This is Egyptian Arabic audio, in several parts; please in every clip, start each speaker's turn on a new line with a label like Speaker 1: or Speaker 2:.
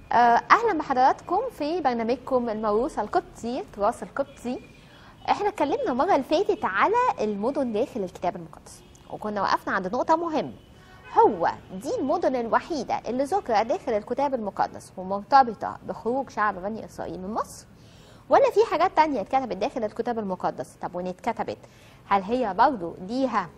Speaker 1: آه، اهلا بحضراتكم في برنامجكم الموروث القبطي التراث القبطي احنا اتكلمنا المره اللي فاتت على المدن داخل الكتاب المقدس وكنا وقفنا عند نقطه مهمه هو دي المدن الوحيده اللي ذكر داخل الكتاب المقدس ومرتبطه بخروج شعب بني اسرائيل من مصر ولا في حاجات تانية اتكتبت داخل الكتاب المقدس طب وان اتكتبت هل هي برضو ليها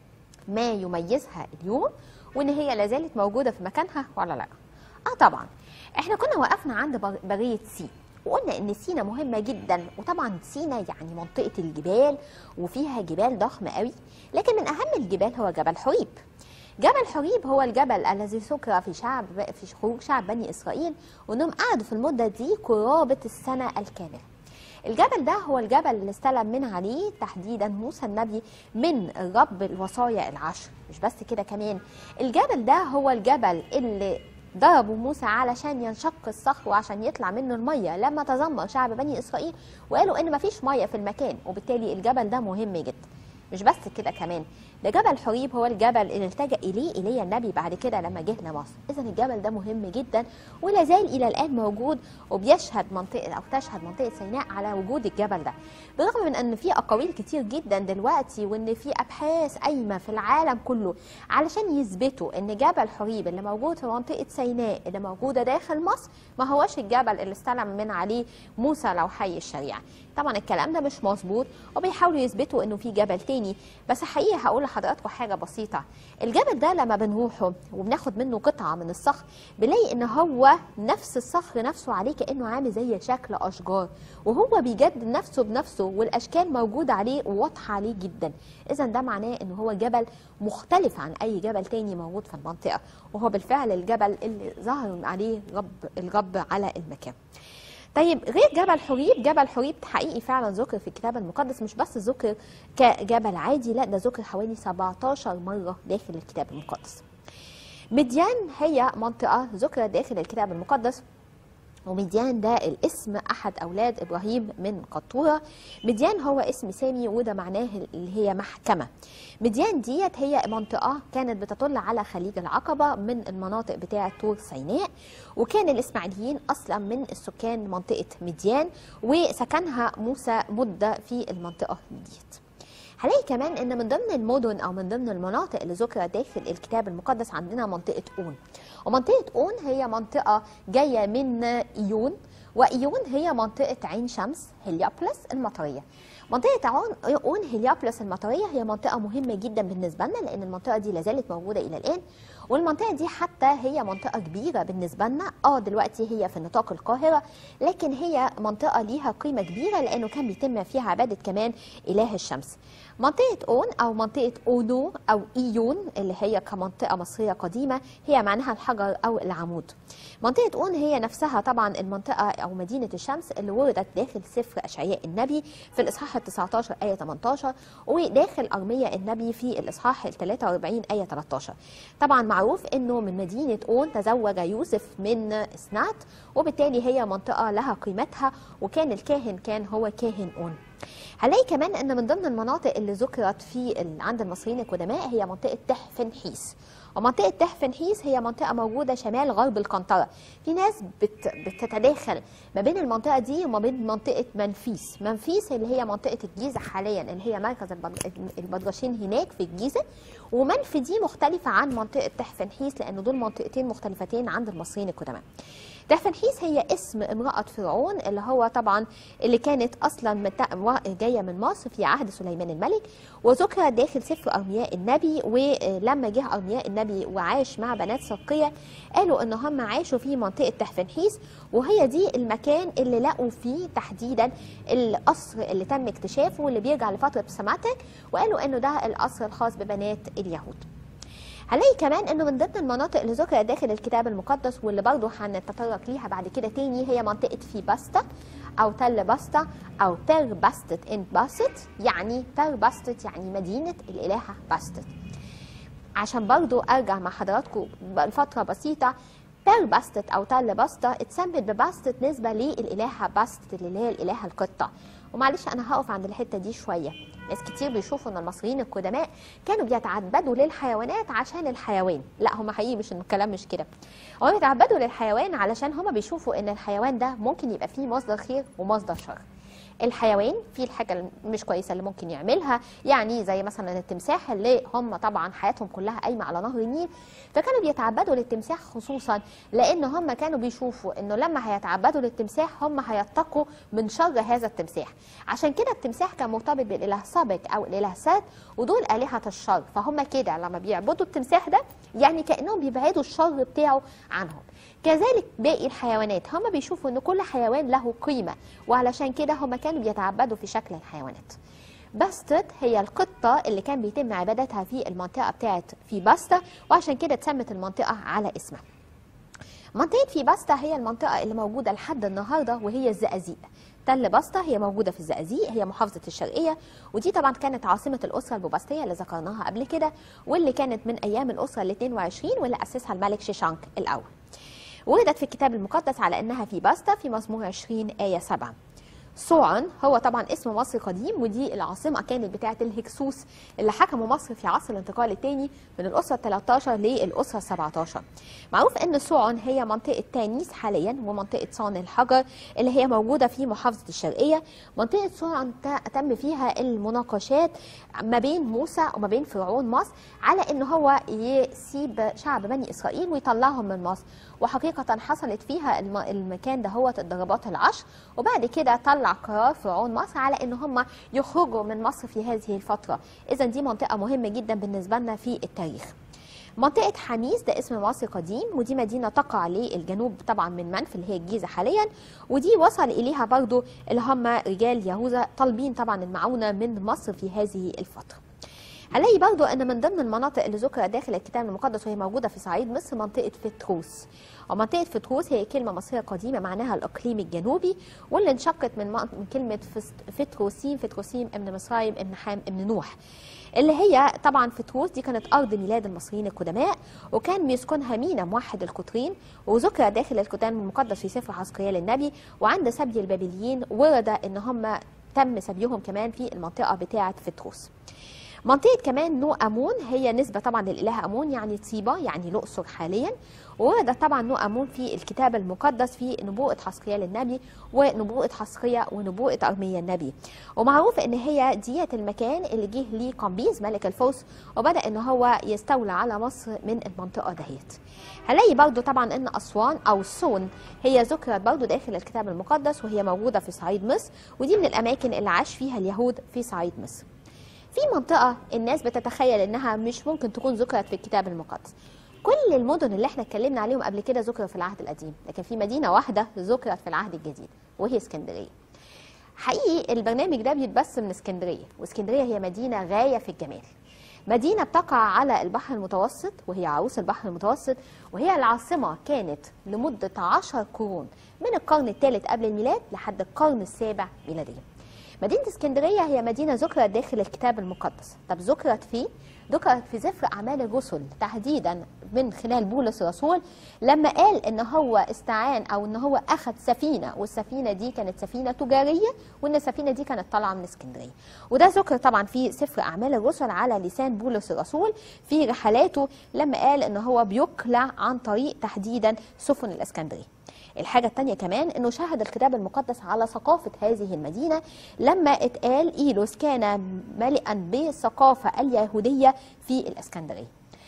Speaker 1: ما يميزها اليوم وان هي لازالت موجوده في مكانها ولا لا اه طبعا احنا كنا وقفنا عند بر- بريه سين وقلنا ان سينا مهمه جدا وطبعا سينا يعني منطقه الجبال وفيها جبال ضخمه قوي لكن من اهم الجبال هو جبل حريب جبل حريب هو الجبل الذي ذكر في شعب في خروج شعب بني اسرائيل وانهم قعدوا في المده دي قرابه السنه الكامله الجبل ده هو الجبل اللي استلم من عليه تحديدا موسى النبي من الرب الوصايا العشر مش بس كده كمان الجبل ده هو الجبل اللي ضربوا موسى علشان ينشق الصخر وعشان يطلع منه الميه لما تذمر شعب بني اسرائيل وقالوا ان مفيش ميه في المكان وبالتالي الجبل ده مهم جدا مش بس كده كمان ده جبل حريب هو الجبل اللي التجأ إليه إيليا النبي بعد كده لما جه لمصر إذا الجبل ده مهم جدا ولا زال إلى الآن موجود وبيشهد منطقة أو تشهد منطقة سيناء على وجود الجبل ده بالرغم من أن في أقاويل كتير جدا دلوقتي وأن في أبحاث قايمة في العالم كله علشان يثبتوا أن جبل حريب اللي موجود في منطقة سيناء اللي موجودة داخل مصر ما هوش الجبل اللي استلم من عليه موسى لو حي الشريعة طبعا الكلام ده مش مظبوط وبيحاولوا يثبتوا انه في جبل تاني بس حقيقه هقول لحضراتكم حاجه بسيطه الجبل ده لما بنروحه وبناخد منه قطعه من الصخر بنلاقي ان هو نفس الصخر نفسه عليه كانه عامل زي شكل اشجار وهو بيجدد نفسه بنفسه والاشكال موجوده عليه وواضحه عليه جدا اذا ده معناه ان هو جبل مختلف عن اي جبل تاني موجود في المنطقه وهو بالفعل الجبل اللي ظهر عليه رب الرب على المكان طيب غير جبل حريب جبل حريب حقيقي فعلا ذكر في الكتاب المقدس مش بس ذكر كجبل عادي لا ده ذكر حوالي 17 مرة داخل الكتاب المقدس مديان هي منطقة ذكرت داخل الكتاب المقدس ومديان ده الاسم احد اولاد ابراهيم من قطوره مديان هو اسم سامي وده معناه اللي هي محكمه مديان ديت هي منطقه كانت بتطل على خليج العقبه من المناطق بتاعه طور سيناء وكان الاسماعيليين اصلا من السكان منطقه مديان وسكنها موسى مده في المنطقه ديت هلاقي كمان ان من ضمن المدن او من ضمن المناطق اللي ذكرت داخل الكتاب المقدس عندنا منطقه اون ومنطقه اون هي منطقه جايه من ايون وايون هي منطقه عين شمس هليوبلس المطريه منطقة عون اون هليوبلس المطرية هي منطقة مهمة جدا بالنسبة لنا لأن المنطقة دي لازالت موجودة إلى الآن والمنطقة دي حتى هي منطقة كبيرة بالنسبة لنا اه دلوقتي هي في نطاق القاهرة لكن هي منطقة ليها قيمة كبيرة لأنه كان بيتم فيها عبادة كمان إله الشمس منطقة أون أو منطقة أونو أو إيون اللي هي كمنطقة مصرية قديمة هي معناها الحجر أو العمود منطقة أون هي نفسها طبعا المنطقة أو مدينة الشمس اللي وردت داخل سفر أشعياء النبي في الإصحاح ال 19 آية 18 وداخل أرمية النبي في الإصحاح ال 43 آية 13 طبعا معروف أنه من مدينة أون تزوج يوسف من إسنات وبالتالي هي منطقة لها قيمتها وكان الكاهن كان هو كاهن أون هنلاقي كمان ان من ضمن المناطق اللي ذكرت في ال- عند المصريين القدماء هي منطقه تحفنحيس ومنطقه تحفنحيس هي منطقه موجوده شمال غرب القنطره في ناس بت بتتداخل ما بين المنطقه دي وما بين منطقه منفيس منفيس اللي هي منطقه الجيزه حاليا اللي هي مركز البد- البدرشين هناك في الجيزه ومنفي دي مختلفه عن منطقه تحفنحيس لان دول منطقتين مختلفتين عند المصريين القدماء تحفنحيس هي اسم امرأة فرعون اللي هو طبعا اللي كانت أصلا مت- و- جاية من مصر في عهد سليمان الملك وذكر داخل سفر أرمياء النبي ولما جه أرمياء النبي وعاش مع بنات سقية قالوا إن هم عاشوا في منطقة تحفنحيس وهي دي المكان اللي لقوا فيه تحديدا القصر اللي تم اكتشافه واللي بيرجع لفترة سماتك وقالوا إنه ده القصر الخاص ببنات اليهود هنلاقي كمان انه من ضمن المناطق اللي ذكرت داخل الكتاب المقدس واللي برضه هنتطرق ليها بعد كده تاني هي منطقه في باستا او تل باستا او تر باستت ان باست يعني تر باستت يعني مدينه الالهه باستت عشان برضو ارجع مع حضراتكم لفتره بسيطه بير باستت او تل باستا اتسمت بباستت نسبه للالهه باستت اللي هي الالهه القطه ومعلش انا هقف عند الحته دي شويه ناس كتير بيشوفوا ان المصريين القدماء كانوا بيتعبدوا للحيوانات عشان الحيوان لا هم حقيقي مش إن الكلام مش كده هم بيتعبدوا للحيوان علشان هم بيشوفوا ان الحيوان ده ممكن يبقى فيه مصدر خير ومصدر شر الحيوان في الحاجه مش كويسه اللي ممكن يعملها يعني زي مثلا التمساح اللي هم طبعا حياتهم كلها قايمه على نهر النيل فكانوا بيتعبدوا للتمساح خصوصا لان هم كانوا بيشوفوا انه لما هيتعبدوا للتمساح هم هيتقوا من شر هذا التمساح عشان كده التمساح كان مرتبط بالاله سابق او الاله سات ودول الهه الشر فهم كده لما بيعبدوا التمساح ده يعني كانهم بيبعدوا الشر بتاعه عنهم كذلك باقي الحيوانات هم بيشوفوا ان كل حيوان له قيمه وعلشان كده هم كانوا بيتعبدوا في شكل الحيوانات باستت هي القطة اللي كان بيتم عبادتها في المنطقة بتاعت في باستا وعشان كده اتسمت المنطقة على اسمها منطقة في باستا هي المنطقة اللي موجودة لحد النهاردة وهي الزقازيق تل باستا هي موجودة في الزقازيق هي محافظة الشرقية ودي طبعا كانت عاصمة الأسرة البوباستية اللي ذكرناها قبل كده واللي كانت من أيام الأسرة ال 22 واللي أسسها الملك شيشانك الأول وردت في الكتاب المقدس على أنها في باستا في مزمور 20 آية 7 صوعا هو طبعا اسم مصر قديم ودي العاصمة كانت بتاعة الهكسوس اللي حكموا مصر في عصر الانتقال الثاني من الأسرة 13 للأسرة 17 معروف أن صوعا هي منطقة تانيس حاليا ومنطقة صان الحجر اللي هي موجودة في محافظة الشرقية منطقة صوعا تم فيها المناقشات ما بين موسى وما بين فرعون مصر على أن هو يسيب شعب بني إسرائيل ويطلعهم من مصر وحقيقة حصلت فيها المكان ده هو الضربات العشر وبعد كده طلع قرار فرعون مصر على ان هم يخرجوا من مصر في هذه الفترة اذا دي منطقة مهمة جدا بالنسبة لنا في التاريخ منطقة حميس ده اسم مصر قديم ودي مدينة تقع للجنوب طبعا من منف اللي هي الجيزة حاليا ودي وصل إليها برضو اللي هم رجال يهوذا طالبين طبعا المعونة من مصر في هذه الفترة هنلاقي برضو ان من ضمن المناطق اللي ذكرت داخل الكتاب المقدس وهي موجوده في صعيد مصر منطقه فتروس ومنطقه فتروس هي كلمه مصريه قديمه معناها الاقليم الجنوبي واللي انشقت من, من كلمه فتروسيم فتروسيم ابن مصرايم ابن حام ابن نوح اللي هي طبعا فتروس دي كانت ارض ميلاد المصريين القدماء وكان بيسكنها مينا موحد القطرين وذكر داخل الكتاب المقدس في سفر حسقيال النبي وعند سبي البابليين ورد ان هم تم سبيهم كمان في المنطقه بتاعه فتروس منطقة كمان نو أمون هي نسبة طبعا للإله أمون يعني طيبة يعني الأقصر حاليا ووردت طبعا نو أمون في الكتاب المقدس في نبوءة حسقيال النبي ونبوءة حسقية ونبوءة أرميا النبي ومعروف إن هي ديت المكان اللي جه ليه قمبيز ملك الفرس وبدأ إن هو يستولى على مصر من المنطقة دهيت هنلاقي برضو طبعا ان اسوان او سون هي ذكرت برضو داخل الكتاب المقدس وهي موجوده في صعيد مصر ودي من الاماكن اللي عاش فيها اليهود في صعيد مصر في منطقة الناس بتتخيل انها مش ممكن تكون ذكرت في الكتاب المقدس كل المدن اللي احنا اتكلمنا عليهم قبل كده ذكروا في العهد القديم لكن في مدينة واحدة ذكرت في العهد الجديد وهي اسكندرية حقيقي البرنامج ده بيتبث من اسكندرية واسكندرية هي مدينة غاية في الجمال مدينة بتقع على البحر المتوسط وهي عروس البحر المتوسط وهي العاصمة كانت لمدة عشر قرون من القرن الثالث قبل الميلاد لحد القرن السابع ميلاديا مدينة اسكندرية هي مدينة ذكرت داخل الكتاب المقدس طب ذكرت فيه ذكرت في سفر أعمال الرسل تحديدا من خلال بولس الرسول لما قال ان هو استعان او ان هو اخذ سفينه والسفينه دي كانت سفينه تجاريه وان السفينه دي كانت طالعه من اسكندريه وده ذكر طبعا في سفر اعمال الرسل على لسان بولس الرسول في رحلاته لما قال ان هو بيقلع عن طريق تحديدا سفن الاسكندريه الحاجة التانية كمان انه شهد الكتاب المقدس على ثقافة هذه المدينة لما اتقال ايلوس كان ملئا بالثقافة اليهودية في الاسكندرية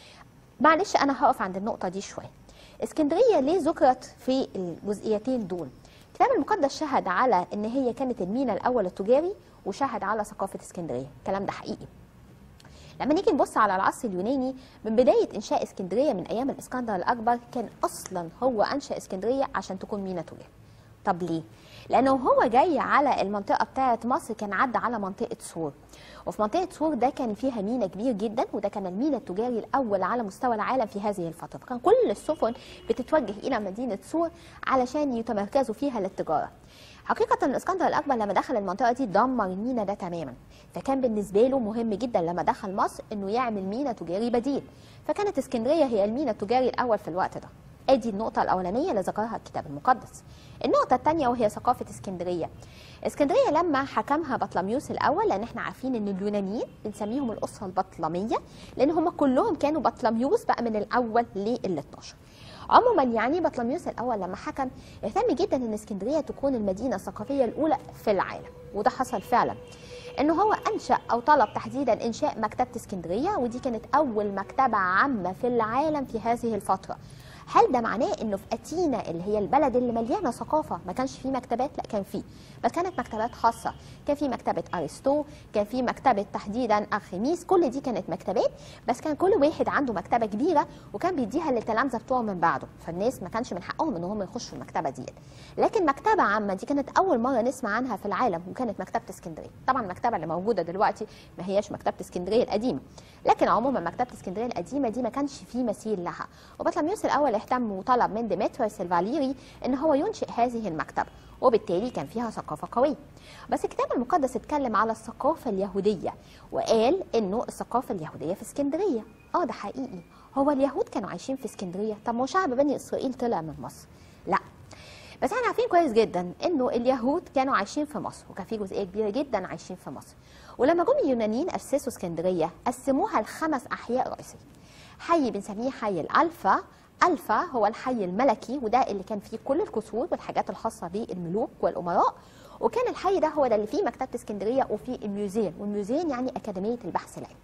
Speaker 1: معلش انا هقف عند النقطة دي شوية اسكندرية ليه ذكرت في الجزئيتين دول الكتاب المقدس شهد على ان هي كانت المينا الاول التجاري وشهد على ثقافة اسكندرية الكلام ده حقيقي لما نيجي نبص على العصر اليوناني من بدايه انشاء اسكندريه من ايام الاسكندر الاكبر كان اصلا هو انشا اسكندريه عشان تكون مينا تجاري طب ليه لانه هو جاي على المنطقه بتاعه مصر كان عدى على منطقه سور وفي منطقه سور ده كان فيها مينا كبير جدا وده كان المينا التجاري الاول على مستوى العالم في هذه الفتره فكان كل السفن بتتوجه الى مدينه سور علشان يتمركزوا فيها للتجاره حقيقة الاسكندر الأكبر لما دخل المنطقة دي دمر المينا ده تماما فكان بالنسبة له مهم جدا لما دخل مصر إنه يعمل مينا تجاري بديل فكانت اسكندرية هي المينا التجاري الأول في الوقت ده ادي النقطه الاولانيه اللي ذكرها الكتاب المقدس النقطه الثانيه وهي ثقافه اسكندريه اسكندريه لما حكمها بطلميوس الاول لان احنا عارفين ان اليونانيين بنسميهم الاسره البطلميه لان هم كلهم كانوا بطلميوس بقى من الاول لل 12 عموما يعني بطلميوس الاول لما حكم اهتم جدا ان اسكندريه تكون المدينه الثقافيه الاولى في العالم وده حصل فعلا انه هو انشا او طلب تحديدا انشاء مكتبه اسكندريه ودي كانت اول مكتبه عامه في العالم في هذه الفتره هل ده معناه انه في اثينا اللي هي البلد اللي مليانه ثقافه ما كانش فيه مكتبات لا كان فيه بس كانت مكتبات خاصه كان في مكتبه ارسطو كان في مكتبه تحديدا ارخميس كل دي كانت مكتبات بس كان كل واحد عنده مكتبه كبيره وكان بيديها للتلامذه بتوعه من بعده فالناس ما كانش من حقهم ان هم يخشوا المكتبه ديت لكن مكتبه عامه دي كانت اول مره نسمع عنها في العالم وكانت مكتبه اسكندريه طبعا المكتبه اللي موجوده دلوقتي ما هياش مكتبه اسكندريه القديمه لكن عموما مكتبه اسكندريه القديمه دي ما كانش فيه مثيل لها وبطلميوس الاول اهتم وطلب من ديمتريوس الفاليري ان هو ينشئ هذه المكتبه وبالتالي كان فيها ثقافه قويه بس الكتاب المقدس اتكلم على الثقافه اليهوديه وقال انه الثقافه اليهوديه في اسكندريه اه ده حقيقي هو اليهود كانوا عايشين في اسكندريه طب ما هو شعب بني اسرائيل طلع من مصر لا بس احنا عارفين كويس جدا انه اليهود كانوا عايشين في مصر وكان في جزئيه كبيره جدا عايشين في مصر ولما جم اليونانيين اسسوا اسكندريه قسموها لخمس احياء رئيسيه حي بنسميه حي الالفا الفا هو الحي الملكي وده اللي كان فيه كل القصور والحاجات الخاصه بالملوك والامراء وكان الحي ده هو ده اللي فيه مكتبه اسكندريه وفيه الميوزيوم والميوزيوم يعني اكاديميه البحث العلمي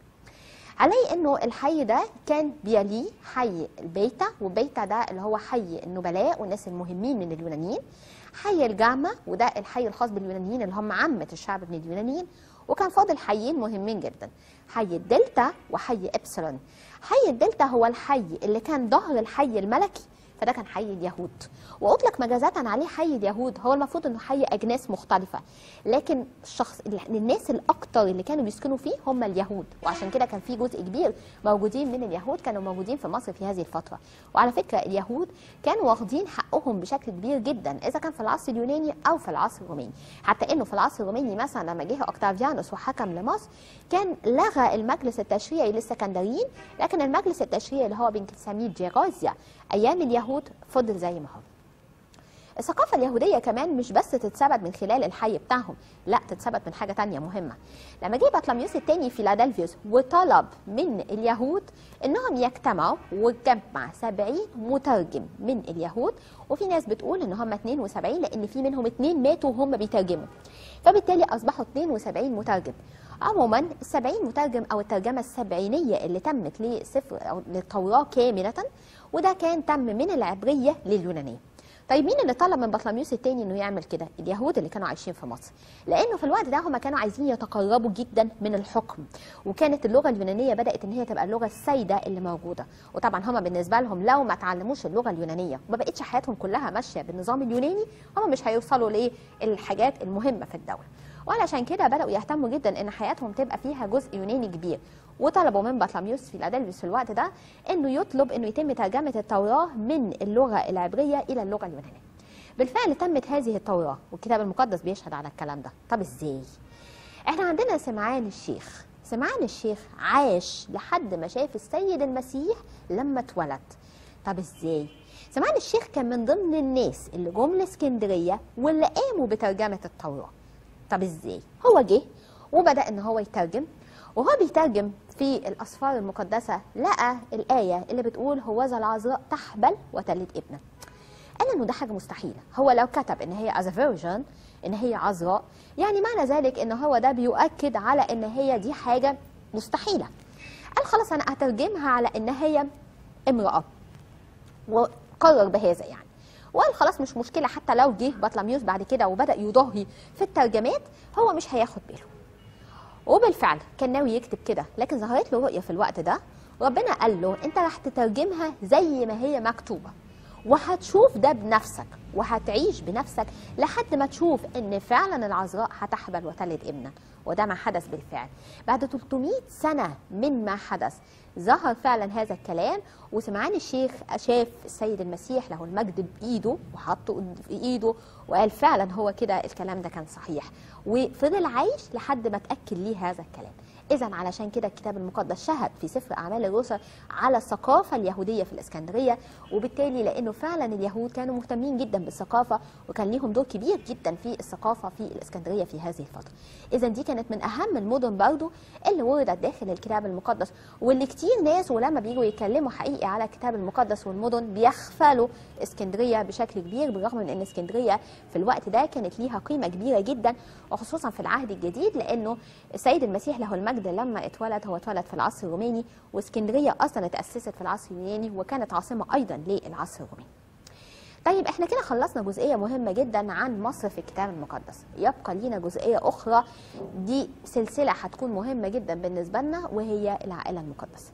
Speaker 1: علي انه الحي ده كان بيليه حي البيتا وبيتا ده اللي هو حي النبلاء والناس المهمين من اليونانيين حي الجامة وده الحي الخاص باليونانيين اللي هم عامة الشعب من اليونانيين وكان فاضل حيين مهمين جدا حي الدلتا وحي ابسلون حي الدلتا هو الحي اللي كان ظهر الحي الملكي فده كان حي اليهود واطلق مجازة عليه حي اليهود هو المفروض انه حي اجناس مختلفه لكن الشخص الناس الاكتر اللي كانوا بيسكنوا فيه هم اليهود وعشان كده كان في جزء كبير موجودين من اليهود كانوا موجودين في مصر في هذه الفتره وعلى فكره اليهود كانوا واخدين حقهم بشكل كبير جدا اذا كان في العصر اليوناني او في العصر الروماني حتى انه في العصر الروماني مثلا لما جه اوكتافيانوس وحكم لمصر كان لغى المجلس التشريعي للسكندريين لكن المجلس التشريعي اللي هو بنسميه جيغازيا ايام اليهود فضل زي ما هو الثقافة اليهودية كمان مش بس تتثبت من خلال الحي بتاعهم لا تتثبت من حاجة تانية مهمة لما جه بطلميوس الثاني فيلادلفيوس وطلب من اليهود انهم يجتمعوا وجمع 70 مترجم من اليهود وفي ناس بتقول ان هم 72 لان في منهم اثنين ماتوا وهم بيترجموا فبالتالي اصبحوا 72 مترجم عموما ال 70 مترجم او الترجمه السبعينيه اللي تمت لسفر او للتوراه كامله وده كان تم من العبريه لليونانيه طيب مين اللي طلب من بطلميوس الثاني انه يعمل كده اليهود اللي كانوا عايشين في مصر لانه في الوقت ده هم كانوا عايزين يتقربوا جدا من الحكم وكانت اللغه اليونانيه بدات ان هي تبقى اللغه السائده اللي موجوده وطبعا هم بالنسبه لهم لو ما اتعلموش اللغه اليونانيه وما بقتش حياتهم كلها ماشيه بالنظام اليوناني هم مش هيوصلوا للحاجات المهمه في الدوله وعلشان كده بداوا يهتموا جدا ان حياتهم تبقى فيها جزء يوناني كبير وطلبوا من بطلميوس فيلادلفيوس في الوقت ده انه يطلب انه يتم ترجمه التوراه من اللغه العبريه الى اللغه اليونانيه. بالفعل تمت هذه التوراه والكتاب المقدس بيشهد على الكلام ده، طب ازاي؟ احنا عندنا سمعان الشيخ، سمعان الشيخ عاش لحد ما شاف السيد المسيح لما اتولد. طب ازاي؟ سمعان الشيخ كان من ضمن الناس اللي جم لاسكندريه واللي قاموا بترجمه التوراه. طب ازاي؟ هو جه وبدا ان هو يترجم وهو بيترجم في الأسفار المقدسة لقى الآية اللي بتقول هوذا العذراء تحبل وتلد ابنا قال إنه ده حاجة مستحيلة هو لو كتب إن هي as a virgin إن هي عذراء يعني معنى ذلك إن هو ده بيؤكد على إن هي دي حاجة مستحيلة قال خلاص أنا هترجمها على إن هي امرأة وقرر بهذا يعني وقال خلاص مش مشكلة حتى لو جه بطلميوس بعد كده وبدأ يضاهي في الترجمات هو مش هياخد باله وبالفعل كان ناوي يكتب كده لكن ظهرت له رؤيه في الوقت ده ربنا قال له انت راح تترجمها زي ما هي مكتوبه وهتشوف ده بنفسك وهتعيش بنفسك لحد ما تشوف ان فعلا العذراء هتحبل وتلد ابنا وده ما حدث بالفعل بعد 300 سنه من ما حدث ظهر فعلا هذا الكلام وسمعان الشيخ شاف السيد المسيح له المجد بايده وحطه في ايده وقال فعلا هو كده الكلام ده كان صحيح وفضل عايش لحد ما تاكد ليه هذا الكلام اذا علشان كده الكتاب المقدس شهد في سفر اعمال الرسل على الثقافه اليهوديه في الاسكندريه وبالتالي لانه فعلا اليهود كانوا مهتمين جدا بالثقافه وكان ليهم دور كبير جدا في الثقافه في الاسكندريه في هذه الفتره اذا دي كانت من اهم المدن برضو اللي وردت داخل الكتاب المقدس واللي كتير ناس ولما بيجوا يتكلموا حقيقي على الكتاب المقدس والمدن بيغفلوا اسكندريه بشكل كبير بالرغم من ان اسكندريه في الوقت ده كانت ليها قيمه كبيره جدا وخصوصا في العهد الجديد لانه السيد المسيح له المجد لما اتولد هو اتولد في العصر الروماني واسكندريه اصلا اتاسست في العصر اليوناني وكانت عاصمه ايضا للعصر الروماني. طيب احنا كده خلصنا جزئيه مهمه جدا عن مصر في الكتاب المقدس يبقى لينا جزئيه اخرى دي سلسله هتكون مهمه جدا بالنسبه لنا وهي العائله المقدسه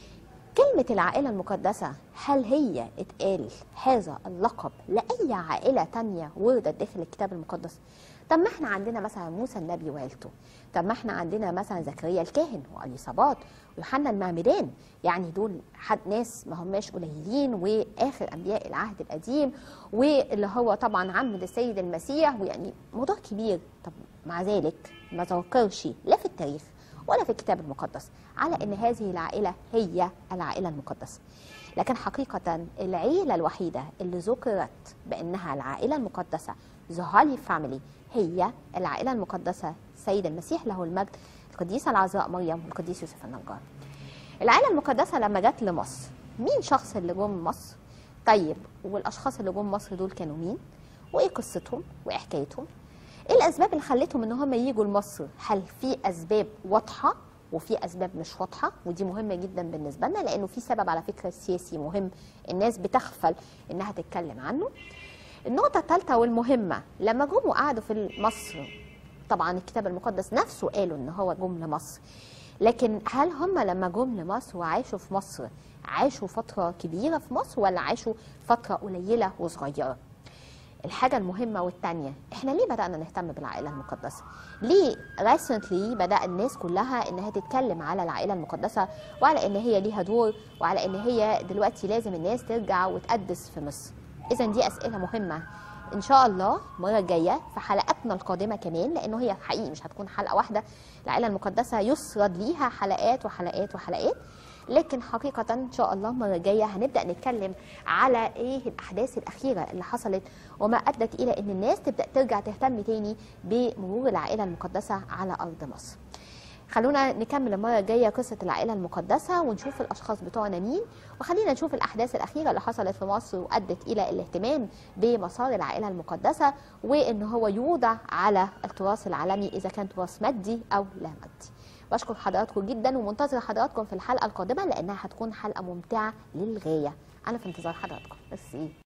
Speaker 1: كلمة العائلة المقدسة هل هي اتقال هذا اللقب لأي عائلة تانية وردت داخل الكتاب المقدس؟ طب ما احنا عندنا مثلا موسى النبي وعيلته طب ما احنا عندنا مثلا زكريا الكاهن واليصابات ويوحنا المعمدان يعني دول حد ناس ما هماش قليلين واخر انبياء العهد القديم واللي هو طبعا عمد السيد المسيح ويعني موضوع كبير طب مع ذلك ما ذكرش لا في التاريخ ولا في الكتاب المقدس على ان هذه العائله هي العائله المقدسه لكن حقيقة العيلة الوحيدة اللي ذكرت بأنها العائلة المقدسة The Holy Family هي العائلة المقدسة سيد المسيح له المجد القديسة العذراء مريم والقديس يوسف النجار العائلة المقدسة لما جت لمصر مين شخص اللي جم مصر طيب والأشخاص اللي جم مصر دول كانوا مين وإيه قصتهم وإيه حكايتهم ايه الاسباب اللي خلتهم ان هم يجوا لمصر هل في اسباب واضحه وفي اسباب مش واضحه ودي مهمه جدا بالنسبه لنا لانه في سبب على فكره سياسي مهم الناس بتغفل انها تتكلم عنه النقطه الثالثه والمهمه لما جم وقعدوا في مصر طبعا الكتاب المقدس نفسه قالوا ان هو جم لمصر لكن هل هم لما جم لمصر وعاشوا في مصر عاشوا فتره كبيره في مصر ولا عاشوا فتره قليله وصغيره الحاجة المهمة والتانية احنا ليه بدأنا نهتم بالعائلة المقدسة؟ ليه ريسنتلي بدأ الناس كلها انها تتكلم على العائلة المقدسة وعلى ان هي ليها دور وعلى ان هي دلوقتي لازم الناس ترجع وتقدس في مصر اذا دي اسئلة مهمة ان شاء الله المرة الجاية في حلقاتنا القادمة كمان لانه هي حقيقي مش هتكون حلقة واحدة العائلة المقدسة يسرد ليها حلقات وحلقات وحلقات لكن حقيقة إن شاء الله المرة الجاية هنبدأ نتكلم على إيه الأحداث الأخيرة اللي حصلت وما أدت إلى إن الناس تبدأ ترجع تهتم تاني بمرور العائلة المقدسة على أرض مصر. خلونا نكمل المرة الجاية قصة العائلة المقدسة ونشوف الأشخاص بتوعنا مين وخلينا نشوف الأحداث الأخيرة اللي حصلت في مصر وأدت إلى الاهتمام بمسار العائلة المقدسة وإن هو يوضع على التراث العالمي إذا كان تراث مادي أو لا مادي. بشكر حضراتكم جدا ومنتظر حضراتكم في الحلقه القادمه لانها هتكون حلقه ممتعه للغايه انا في انتظار حضراتكم بس